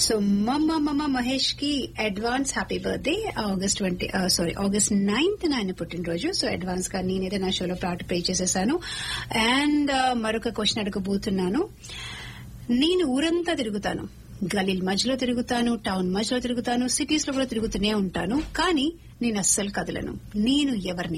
So మమ్మ మమ్మ మహేష్ కి advance happy birthday August twenty sorry August ninth ఆయన పుట్టినరోజు సో అడ్వాన్స్ గా నేనైతే నా షోలో పాట ప్లే చేసేసాను అండ్ మరొక క్వశ్చన్ అడగబోతున్నాను నేను ఊరంతా తిరుగుతాను గలీల్ మధ్యలో తిరుగుతాను టౌన్ మధ్యలో తిరుగుతాను సిటీస్ లో కూడా తిరుగుతూనే ఉంటాను కానీ నేను అస్సలు కదలను నేను ఎవరిని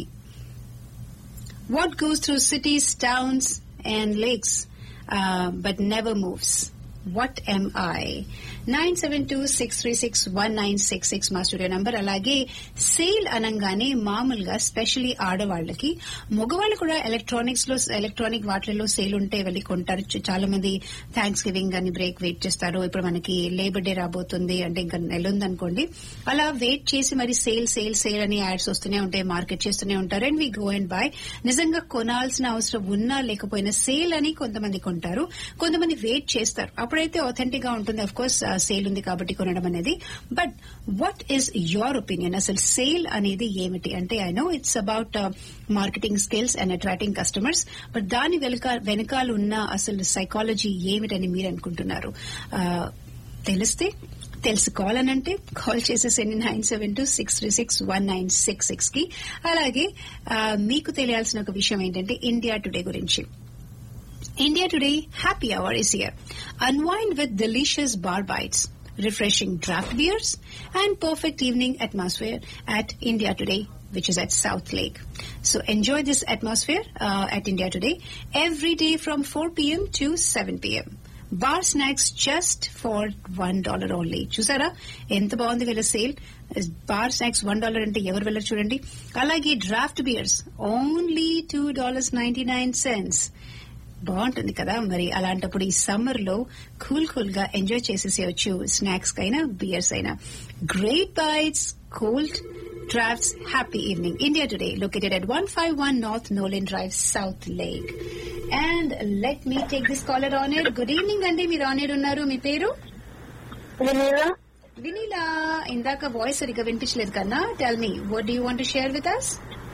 what goes through cities towns and lakes but never moves what am I nine seven two six three six one nine six six మా స్టూడియో నంబర్ అలాగే సేల్ అనగానే మామూలుగా స్పెషలీ ఆడవాళ్లకి మగవాళ్ళు కూడా ఎలక్ట్రానిక్స్ లో ఎలక్ట్రానిక్ వాటిల్లో సేల్ ఉంటే వెళ్ళి కొంటారు చ- చాలా మంది థ్యాంక్స్ గివింగ్ అని బ్రేక్ వెయిట్ చేస్తారు ఇప్పుడు మనకి లేబర్ డే రాబోతుంది అంటే ఇంకా నెల ఉందనుకోండి అలా వెయిట్ చేసి మరి సేల్ సేల్ సేల్ అని యాడ్స్ వస్తూనే ఉంటాయి మార్కెట్ చేస్తూనే ఉంటారు and we go and buy నిజంగా కొనాల్సిన అవసరం ఉన్నా లేకపోయినా సేల్ అని కొంతమంది కొంటారు కొంతమంది వెయిట్ చేస్తారు అప్పుడైతే ఆథెంటిక్ గా ఉంటుంది అఫ్ కోర్స్ సేల్ ఉంది కాబట్టి కొనడం అనేది but what is your opinion అసలు సేల్ అనేది ఏమిటి అంటే I know it's about marketing skills and attracting customers but దాని వెనుక వెనకాల ఉన్న అసలు సైకాలజీ ఏమిటని మీరు అనుకుంటున్నారు Uh, తెలిస్తే తెలుసుకోవాలనంటే కాల్ చేసేసండి nine seven two six three six one nine six six కి అలాగే ఆ, మీకు తెలియాల్సిన ఒక విషయం ఏంటంటే ఇండియా టుడే గురించి India Today Happy Hour is here. Unwind with delicious bar bites, refreshing draft beers, and perfect evening atmosphere at India Today, which is at South Lake. So enjoy this atmosphere uh, at India Today every day from 4 p.m. to 7 p.m. Bar snacks just for one dollar only చూసారా ఎంత బాగుంది వీళ్ళ sale bar snacks one dollar అంటే ఎవరు వెళ్ళరు చూడండి అలాగే draft beers only two dollars ninety nine cents బాగుంటుంది కదా మరి అలాంటప్పుడు ఈ సమ్మర్ లో కూల్ కూల్ గా ఎంజాయ్ చేసేసేయచ్చు స్నాక్స్ కైనా బియర్స్ అయినా great bites cold drafts happy evening India today located at one five one north Nolen drive south lake and let me take this caller on air good evening అండి మీరు on air ఉన్నారు మీ పేరు Vanilla? Vinila ఇందాక voice సరిగ్గా వినిపించలేదు కన్నా tell me what do want share with us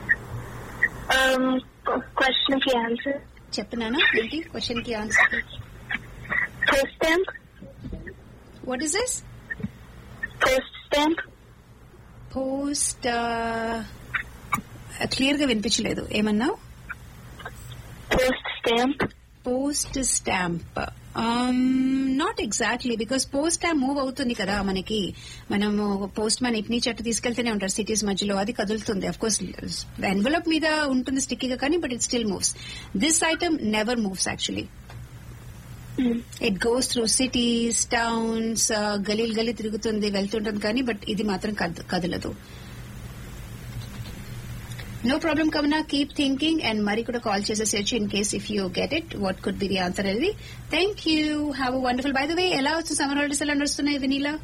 Um, question की answer. చెప్పినానా ఏంటి క్వశ్చన్ కి answer Post stamp? What is this Post stamp? Post clear గా వినిపించలేదు ఏమన్నావు Post stamp? Post stamp not exactly because post stamp move అవుతుంది కదా మనకి మనము పోస్ట్ మ్యాన్ ఇట్ని చెట్టు తీసుకెళ్తూనే ఉంటారు సిటీస్ మధ్యలో అది కదులుతుంది అఫ్ కోర్స్ ఎన్వలప్ మీద ఉంటుంది స్టిక్కీగా కానీ but it still moves this item never moves actually Mm. It goes through cities towns గలీల్ గలీ తిరుగుతుంది వెళ్తుంటుంది కానీ బట్ ఇది మాత్రం కద- కదలదు నో ప్రాబ్లం కమనా కీప్ థింకింగ్ అండ్ మరి కూడా కాల్ చేసేసేయచ్చు in case if you get it what could be the answer అనేది thank you have wonderful by the way ఎలా వచ్చు సమ్మర్ హాలిడేస్ ఎలా నడుస్తున్నాయి వినీలా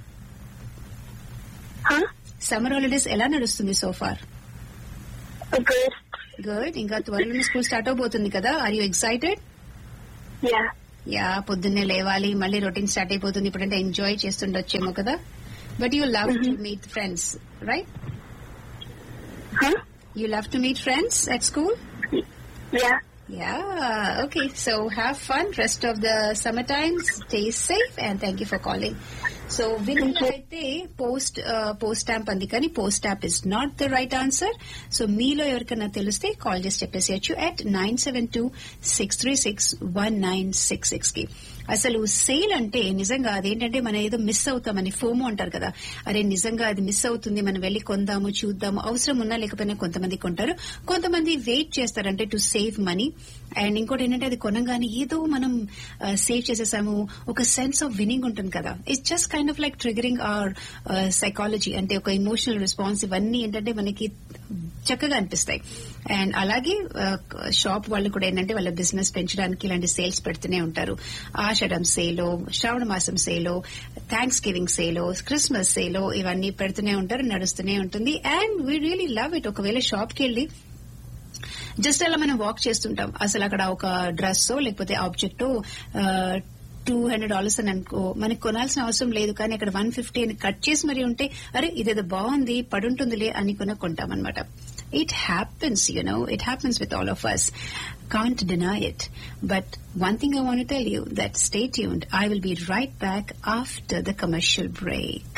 Huh? సమ్మర్ హాలిడేస్ ఎలా నడుస్తుంది సోఫార్ Good. గుడ్ ఇంకా త్వరలోనే స్కూల్ స్టార్ట్ అవబోతుంది కదా are you excited Yeah. Yeah పొద్దున్నే లేవాలి మళ్ళీ రొటీన్ స్టార్ట్ అయిపోతుంది ఇప్పుడంటే ఎంజాయ్ చేస్తుండొచ్చేమో కదా but you love to meet friends right Huh? You love to meet friends at school Yeah. Yeah okay so have fun rest of the summer time stay safe and thank you for calling so వినిలా అయితే post post stamp అంది కానీ post stamp is not the right answer so మీలో ఎవరికైనా తెలిస్తే call చేసి చెప్పేసేయచ్చు at nine seven two six three six one nine six six కి అసలు సేల్ అంటే నిజంగా అదేంటంటే మనం ఏదో మిస్ అవుతామని ఫోమో అంటారు కదా అరే నిజంగా అది మిస్ అవుతుంది మనం వెళ్లి కొందాము చూద్దాము అవసరం ఉన్నా లేకపోయినా కొంతమంది కొంటారు కొంతమంది వెయిట్ చేస్తారు అంటే టు సేవ్ మనీ అండ్ ఇంకోటి ఏంటంటే అది కొనగానే ఏదో మనం సేవ్ చేసేసాము ఒక సెన్స్ ఆఫ్ వినింగ్ ఉంటుంది కదా it's just kind of like triggering our psychology అంటే ఒక ఇమోషనల్ రెస్పాన్స్ ఇవన్నీ ఏంటంటే మనకి చక్కగా అనిపిస్తాయి అండ్ అలాగే షాప్ వాళ్ళు కూడా ఏంటంటే వాళ్ళ బిజినెస్ పెంచడానికి ఇలాంటి సేల్స్ పెడుతూనే ఉంటారు ఆషాఢం సేలో శ్రావణ మాసం సేలో థ్యాంక్స్ గివింగ్ సేలో క్రిస్మస్ సేలో ఇవన్నీ పెడుతూనే ఉంటారు నడుస్తూనే ఉంటుంది and we really love it ఒకవేళ షాప్ కి వెళ్ళి జస్ట్ అలా మనం వాక్ చేస్తుంటాం అసలు అక్కడ ఒక డ్రెస్ లేకపోతే ఆబ్జెక్ట్ టూ హండ్రెడ్ డాలర్స్ అని అనుకో మనకి కొనాల్సిన అవసరం లేదు కానీ అక్కడ వన్ ఫిఫ్టీ అని కట్ చేసి మరి ఉంటే అరే ఇదేదో బాగుంది పడుంటుందిలే అని కొన కొంటాం అనమాట It happens, you know, it happens with all of us. Can't deny it. But one thing I want to tell you that stay tuned. I will be right back after the commercial break.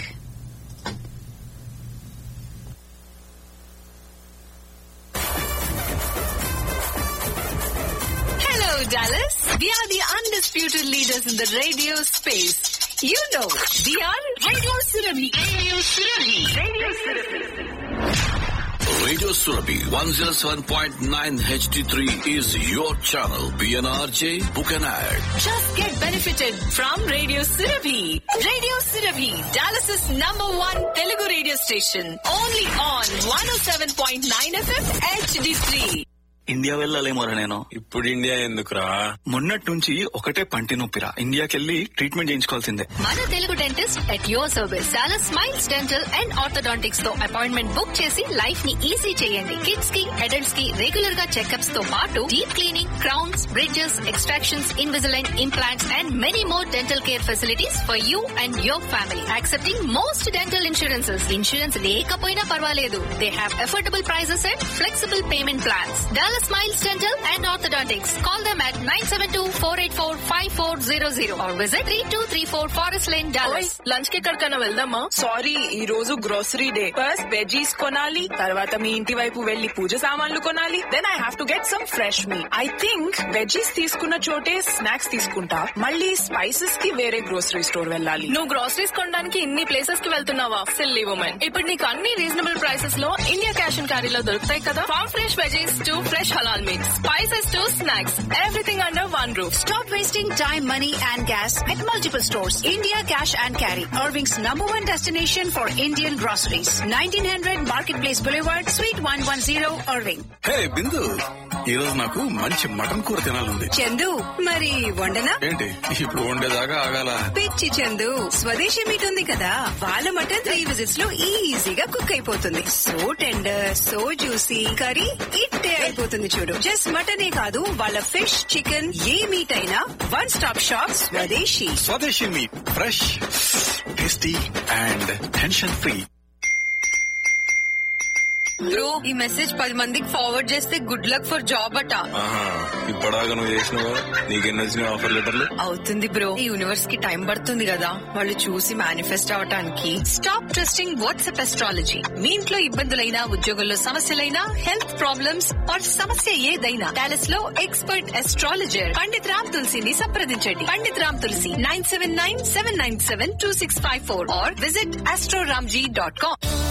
Hello, Dallas. We are the undisputed leaders in the radio space. You know, we are Radio Surabhi. Radio Surabhi. Radio Surabhi. Radio Surabhi 107.9 HD3 is your channel. PNRJ, book an ad. Just get benefited from Radio Surabhi. Radio Surabhi, Dallas's number one Telugu radio station. Only on 107.9 FM HD3. India వెళ్ళాలేమోరా నేను ఇప్పుడు India ఎందుకురా మొన్నటి నుంచి ఒకటే పంటి నొప్పిరా ఇండియాకెళ్ళి treatment చేయించుకోవాల్సిందే మన Telugu dentist at your service చాలా స్మైల్స్ డెంటల్ అండ్ ఆర్థోడాంటిక్స్ తో అపాయింట్మెంట్ బుక్ చేసి లైఫ్ ని ఈజీ చేయండి కిడ్స్ కి అడల్ట్స్ కి రెగ్యులర్ గా చెకప్స్ తో పాటు deep cleaning crowns bridges extractions Invisalign implants and many more dental care facilities for you and your family accepting most dental insurances insurance లేకపోయినా పర్వాలేదు they have affordable prices and flexible payment plans dollar smiles dental and orthodontics call them at nine seven two four eight four five four zero zero or visit three two three four forest lane ఓయ్ Dallas lunch కి ఎక్కడికైనా వెళ్దామా sorry ఈ రోజు grocery day first veggies కొనాలి తర్వాత మీ ఇంటి వైపు వెళ్లి పూజ సామాన్లు కొనాలి then I have to get some fresh meat I think veggies తీసుకున్న చోటే స్నాక్స్ తీసుకుంటా మళ్ళీ స్పైసెస్ కి వేరే గ్రోసరీ స్టోర్ వెళ్ళాలి నువ్వు గ్రోసరీస్ కొనడానికి ఇన్ని ప్లేసెస్ కి వెళ్తున్నావా సిల్లీ ఉమెన్ ఇప్పుడు నీకు అన్ని రీజనబుల్ ప్రైసెస్ లో ఇండియా క్యాష్ అండ్ క్యారీలో దొరుకుతాయి కదా farm fresh veggies to fresh halal meat spices to snacks everything under one roof Stop wasting time, money, and gas at multiple stores. India Cash and Carry, Irving's number one destination for Indian groceries. 1900 Marketplace Boulevard, Suite 110, Irving. Hey Bindu ఈ రోజు నాకు మంచి mutton కూర తినాలంది చందు మరి వండనా ఏంటి ఇప్పుడు వండేదాకా ఆగాల పిచ్చి చందు స్వదేశీ మీట్ ఉంది కదా వాళ్ళ మటన్ త్రీ విజిట్స్ లో ఈజీగా కుక్ అయిపోతుంది so tender so juicy curry ఇట్టే అయిపోతుంది చూడు జస్ట్ మటనే కాదు వాళ్ళ ఫిష్ చికెన్ ఏ మీట్ అయినా one stop shop Swadeshi Swadeshi meat fresh tasty and tension free bro ఈ మెసేజ్ పది మందికి ఫార్వర్డ్ చేస్తే గుడ్ లక్ ఫర్ జాబ్ అట ఆహా ఇప్పటిదాకా నువ్వు చేసినావు నీకెన్ని వచ్చినాయి ఆఫర్ లెటర్లు అవుతుంది బ్రో ఈ యూనివర్స్ కి టైం పడుతుంది కదా వాళ్ళు చూసి మేనిఫెస్ట్ అవటానికి స్టాప్ ట్రస్టింగ్ వాట్సాప్ ఎస్ట్రాలజీ మీ ఇంట్లో ఇబ్బందులైనా ఉద్యోగంలో సమస్యలైనా హెల్త్ ప్రాబ్లమ్స్ ఆర్ సమస్య ఏదైనా డాలస్ లో ఎక్స్పర్ట్ ఎస్ట్రాలజర్ పండిత్ రామ్ తులసిని సంప్రదించండి Pandit Ram Tulasi nine seven nine seven nine seven two six five four or visit astroramji dot com